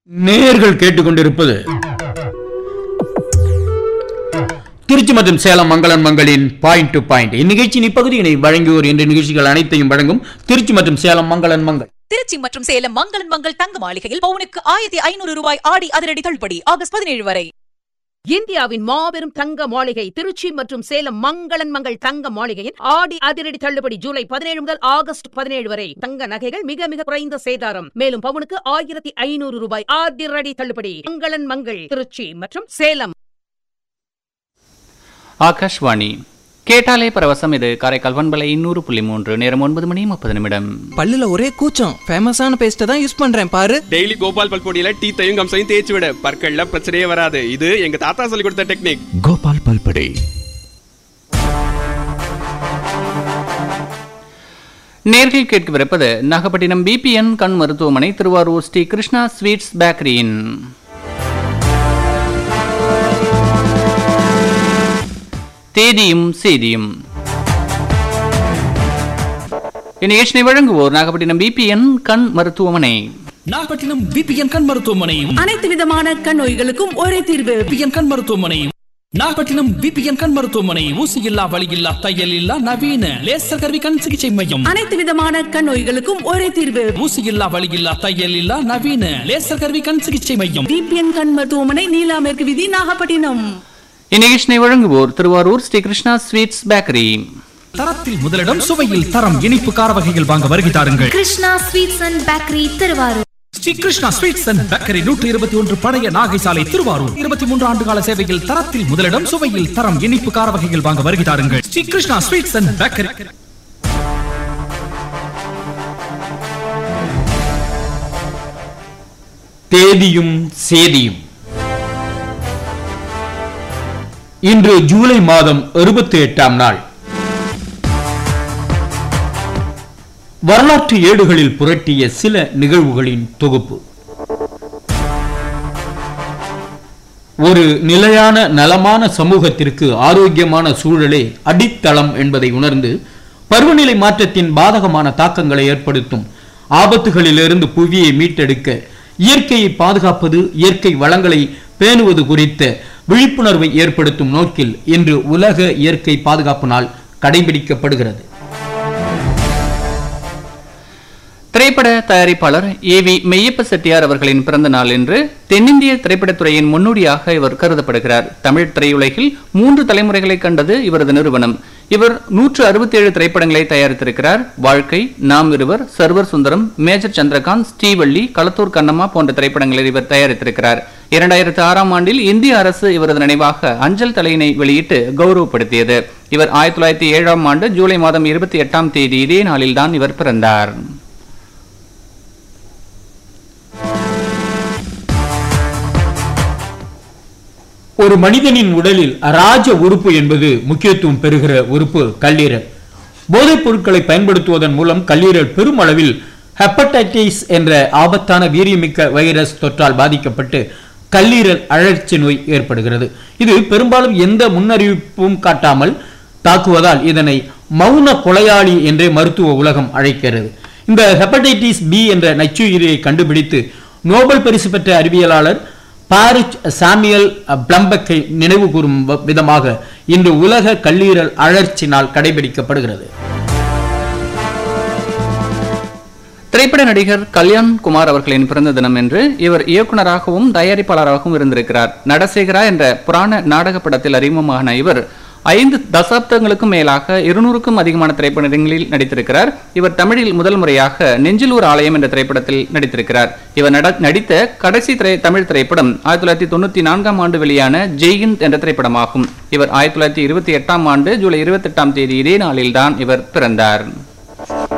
நேர்கள் கேட்டுக்கொண்டிருப்பது திருச்சி மற்றும் சேலம் மங்களன் மங்களின் பாயிண்ட் டு பாயிண்ட் இந்நிகழ்ச்சியின் இப்பகுதியினை வழங்குவோர் என்ற நிகழ்ச்சிகள் அனைத்தையும் வழங்கும் திருச்சி மற்றும் சேலம் மங்களன் மங்கள் திருச்சி மற்றும் சேலம் மங்களன் மங்கள் தங்க மாளிகையில் பவுனுக்கு ஆயிரத்தி ஐநூறு ரூபாய் ஆடி அதிரடி தள்ளுபடி ஆகஸ்ட் பதினேழு வரை இந்தியாவின் மாபெரும் தங்க மாளிகை திருச்சி மற்றும் சேலம் மங்களன் மங்கள் தங்க மாளிகையின் ஆடி அதிரடி தள்ளுபடி ஜூலை பதினேழு முதல் ஆகஸ்ட் பதினேழு வரை தங்க நகைகள் மிக மிக குறைந்த சேதாரம் மேலும் பவுனுக்கு ஆயிரத்தி ஐநூறு ரூபாய் அதிரடி தள்ளுபடி மங்களன் மங்கள் திருச்சி மற்றும் சேலம் ஆகாஷ்வாணி கேட்டாலே பரவசம் இது காரைக்கால் பண்பலை இன்னூறு புள்ளி மூன்று நேரம் ஒன்பது மணி முப்பது நிமிடம் பல்லுல ஒரே கூச்சம் ஃபேமஸான பேஸ்ட்டை தான் யூஸ் பண்றேன் பாரு டெய்லி கோபால் பல்பொடியில டீத்தையும் கம்சையும் தேய்ச்சி விட பற்கள்ல பிரச்சனையே வராது இது எங்க தாத்தா சொல்லி கொடுத்த டெக்னிக் கோபால் பல்படே நேர்கள் கேட்கவிருப்பது நாகப்பட்டினம் பிபிஎன் கண் மருத்துவமனை திருவாரூர் ஸ்ரீ கிருஷ்ணா ஸ்வீட்ஸ் பேக்கரியின் தேதியும் செய்தியும் இந்நிகழ்ச்சியை வழங்குவோர் நாகப்பட்டினம் பிபிஎன் கண் மருத்துவமனை நாகப்பட்டினம் பிபிஎன் கண் மருத்துவமனை அனைத்து விதமான கண் நோய்களுக்கும் ஒரே தீர்வு பிபிஎன் கண் மருத்துவமனை நாகப்பட்டினம் பிபிஎன் கண் மருத்துவமனை ஊசி இல்லா வலி இல்லா தையல் இல்லா நவீன லேசர் கருவி கண் சிகிச்சை மையம் அனைத்து விதமான கண் நோய்களுக்கும் ஒரே தீர்வு ஊசி இல்லா வலி இல்லா தையல் இல்லா நவீன லேசர் கருவி கண் சிகிச்சை மையம் பிபிஎன் கண் மருத்துவமனை நீலா மேற்கு விதி நாகப்பட்டினம் இந்நிகழ்ச்சியை வழங்குவோர் திருவாரூர் ஸ்ரீ கிருஷ்ணா ஸ்வீட்ஸ் பேக்கரி தரத்தில் முதலிடம் சுவையில் தரம் இனிப்பு கார வகைகள் வாங்க வருகை தாருங்கள் Krishna sweets and bakery Tiruvarur Sri Krishna sweets and bakery நூற்றி இருபத்தி ஒன்று பழைய நாகை சாலை திருவாரூர் இருபத்தி மூன்று ஆண்டு கால சேவையில் தரத்தில் முதலிடம் சுவையில் தரம் இனிப்பு கார வகைகள் வாங்க வருகை தாருங்கள் Sri Krishna sweets and bakery தேதியும் சேதியும் இன்று ஜூலை மாதம் இருபத்தி எட்டாம் நாள் வரலாற்று ஏடுகளில் புரட்டிய சில நிகழ்வுகளின் தொகுப்பு ஒரு நிலையான நலமான சமூகத்திற்கு ஆரோக்கியமான சூழலே அடித்தளம் என்பதை உணர்ந்து பருவநிலை மாற்றத்தின் பாதகமான தாக்கங்களை ஏற்படுத்தும் ஆபத்துகளிலிருந்து புவியை மீட்டெடுக்க இயற்கையை பாதுகாப்பது இயற்கை வளங்களை பேணுவது குறித்த விழிப்புணர்வை ஏற்படுத்தும் நோக்கில் இன்று உலக இயற்கை பாதுகாப்பு நாள் கடைபிடிக்கப்படுகிறது திரைப்பட தயாரிப்பாளர் ஏ வி மெய்யப்ப செட்டியார் அவர்களின் பிறந்த நாள் என்று தென்னிந்திய திரைப்படத்துறையின் முன்னோடியாக இவர் கருதப்படுகிறார் தமிழ் திரையுலகில் மூன்று தலைமுறைகளை கண்டது இவரது நிறுவனம் இவர் நூற்று அறுபத்தி ஏழு திரைப்படங்களை தயாரித்திருக்கிறார் வாழ்க்கை நாம் இருவர் சர்வர் சுந்தரம் மேஜர் சந்திரகாந்த் ஸ்ரீவள்ளி களத்தூர் கண்ணம்மா போன்ற திரைப்படங்களை இவர் தயாரித்திருக்கிறார் இரண்டாயிரத்து ஆறாம் ஆண்டில் இந்திய அரசு இவரது நினைவாக அஞ்சல் தலையினை வெளியிட்டு கௌரவப்படுத்தியது இவர் ஆயிரத்தி தொள்ளாயிரத்தி ஏழாம் ஆண்டு ஜூலை மாதம் இருபத்தி எட்டாம் தேதி இதே நாளில்தான் இவர் பிறந்தார் ஒரு மனிதனின் உடலில் ராஜ உறுப்பு என்பது முக்கியத்துவம் பெறுகிற உறுப்பு கல்லீரல் போதைப் பொருட்களை பயன்படுத்துவதன் மூலம் கல்லீரல் பெருமளவில் ஹெப்படைட்டிஸ் என்ற ஆபத்தான வீரியமிக்க வைரஸ் தொற்றால் பாதிக்கப்பட்டு கல்லீரல் அழற்சி நோய் ஏற்படுகிறது இது பெரும்பாலும் எந்த முன்னறிவிப்பும் காட்டாமல் தாக்குவதால் இதனை மௌன கொலையாளி என்றே மருத்துவ உலகம் அழைக்கிறது இந்த ஹெப்படைட்டிஸ் பி என்ற நச்சுயிரியை கண்டுபிடித்து நோபல் பரிசு பெற்ற அறிவியலாளர் பாரிச் சாமியல் பிளம்பக்கை நினைவு கூறும் வ- விதமாக இன்று உலக கல்லீரல் அழற்சி நாள் கடைபிடிக்கப்படுகிறது திரைப்பட நடிகர் கல்யாண் குமார் அவர்களின் பிறந்த தினம் என்று இவர் இயக்குனராகவும் தயாரிப்பாளராகவும் இருந்திருக்கிறார் நடசேகரா என்ற புராண நாடக படத்தில் அறிமுகமான இவர் ஐந்து தசாப்தங்களுக்கும் மேலாக இருநூறுக்கும் அதிகமான திரைப்படங்களில் நடித்திருக்கிறார் இவர் தமிழில் முதல் முறையாக நெஞ்சிலூர் ஆலயம் என்ற திரைப்படத்தில் நடித்திருக்கிறார் இவர் நட- நடித்த கடைசி திரை தமிழ் திரைப்படம் ஆயிரத்தி தொள்ளாயிரத்தி தொண்ணூத்தி நான்காம் ஆண்டு வெளியான ஜெய்ஹிந்த் என்ற திரைப்படமாகும் இவர் ஆயிரத்தி தொள்ளாயிரத்தி இருபத்தி எட்டாம் ஆண்டு ஜூலை இருபத்தி எட்டாம் தேதி இதே நாளில்தான் இவர் பிறந்தார்